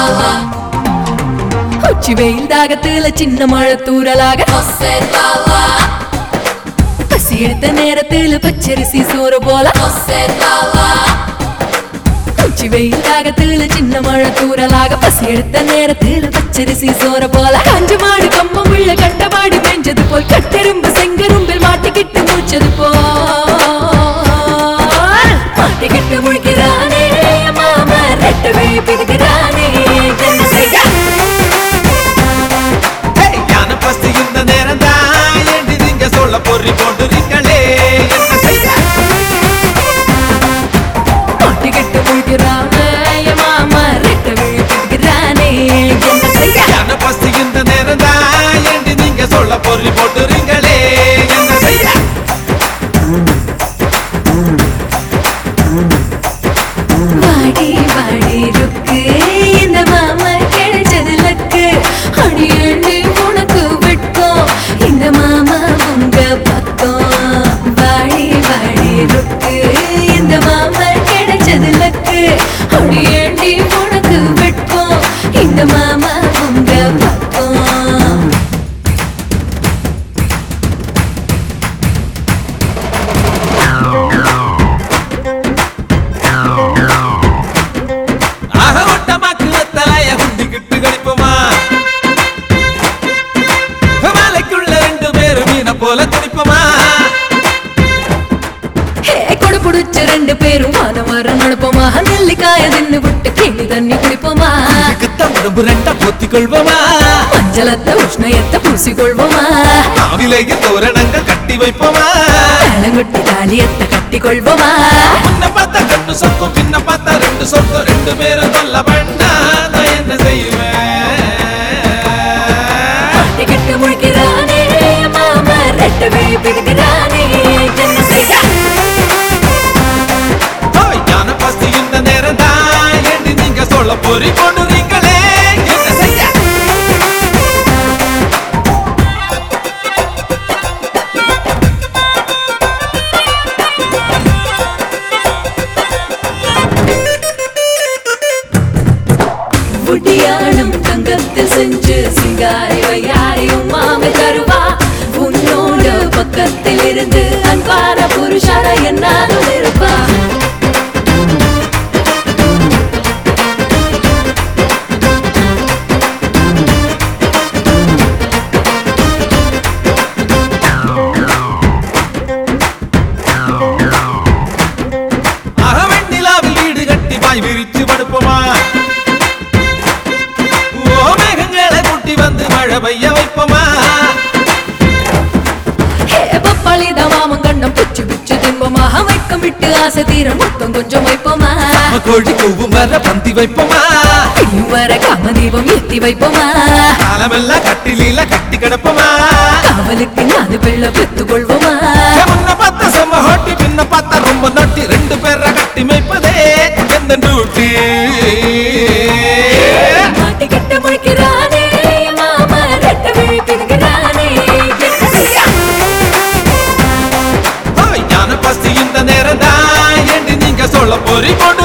lala, உச்சி வெயில் தாகத்துல சின்ன மழை தூறலாக você lala, பசி எடுத்த நேரத்துல பச்சரிசி சோறு போல você lala, உச்சி வெயில் தாகத்துல சின்ன மழை தூறலாக பசி எடுத்த நேரத்துல பச்சரிசி சோற போல காஞ்ச மாடு கம்பம் உள்ள கண்டபாடி பெஞ்சது போல் கட்டெரும்பு செங்கரும்பில் மாட்டிக்கிட்டு மூச்சது போல் மாட்டிக்கிட்டு முழிக்கிறானே மாமா ரெட்டவே பிடிக்கிறானே என்ன செய்ய ஏய், ஞான பசி இந்த நேரம் தான் ஏண்டி நீங்க சொல்ல பொறி போட்டுறீங்களே என்ன செய்ய மாட்டிக்கிட்டு முழிக்கிறானே மாமா ரெட்டவே பிடிக்கிறானே என்ன செய்ய ஞான பசி இந்த நேரம் தான் ஏண்டி நீங்க சொல்ல பொறி போட்டுறீங்களே என்ன செய்ய வாடி வாடி ருக்கு இந்த மாமா கிடைச்சது லக்கு அடி அடி உனக்கு வெட்கம் இந்த மாமா உங்க பக்கம் வாடி வாடி ருக்கு இந்த மாமா கிடைச்சது லக்கு அடி அடி உனக்கு வெட்கம் இந்த மாமா உங்க பக்கம் ஆக ஒட்டமாக்கு தலைய குண்டிக்கிட்டு கடிப்போமா மலைக்குள்ள ரெண்டு பேரும் மீன போல துடிப்போமா ஹே கொடு புடிச்ச ரெண்டு பேரும் வான மரம் நடப்போமா நெல்லிக்காய தின்னு விட்டு கேணி தண்ணி குடிப்போமா இதுக்குத்தான் உடம்பு ரெண்டா பொத்திக் கொள்வோமா மஞ்சளத்தை உஷ்ணயத்தை பூசிக்கொள்வோமா மாவிலேயே தோரணங்கள் கட்டி வைப்போமா மேலங்கொட்டி தாலியத்தை கட்டிக்கொள்வோமா முன்ன பார்த்தா கண்ணு சொக்கும் பின்ன பார்த்தா ரெண்டு சொக்கும் ரெண்டு பேரும் தொல்ல பண்ணா நான் என்ன செய்வேன் மாட்டிக்கிட்டு முழிக்கிறானே மாமா ரெட்டவே பிடிக்கிறானே என்ன செய்ய ஓய், ஞான பசி இந்த நேரம் தான் ஏண்டி நீங்க சொல்ல பொறி போடுறீங்களே என்ன செய்ய புட்டியானம் தங்கத்தில் செஞ்சு சிங்காரி வையாரியும் மாமை தருவா உன்னோட பக்கத்தில் இருந்து அன்பான புருஷார என்னாலும் இருப்பா அக வெண்ணிலாவில் வீடு கட்டி பாய் விரிச்சு படுப்போமா ஓ மேகங்களை கூட்டி வந்து மழை பெய்ய வைப்போமா ஹே பப்பாளி தவாமம் கண்ணம் பிச்சு பிச்சு தின்போமா வைக்கம் விட்டு ஆசை தீர மொத்தம் கொஞ்சம் வைப்போமா நம்ம கோழி கூவும் வர பந்தி வைப்போமா இன்னும் வர காமதீபம் ஏத்தி வைப்போமா காலமெல்லாம் கட்டிலீல கட்டி கிடப்போமா காவலுக்கு நாலு பிள்ளை பெத்துக் கொள்வோமா முன்ன பார்த்த செம்ம ஹோட்டி பின்ன பார்த்தா ரொம்ப நொட்டி ரெண்டு பேரை கட்டி மேய்ப்பதே எந்த டூட்டி மாட்டிக்கிட்டு முழிக்கிறானே மாமா ரெட்டவே பிடிக்கிறானே என்ன செய்ய ஓய், ஞான பசி இந்த நேரம் தான் ஏண்டி நீங்க சொல்ல பொறி போடு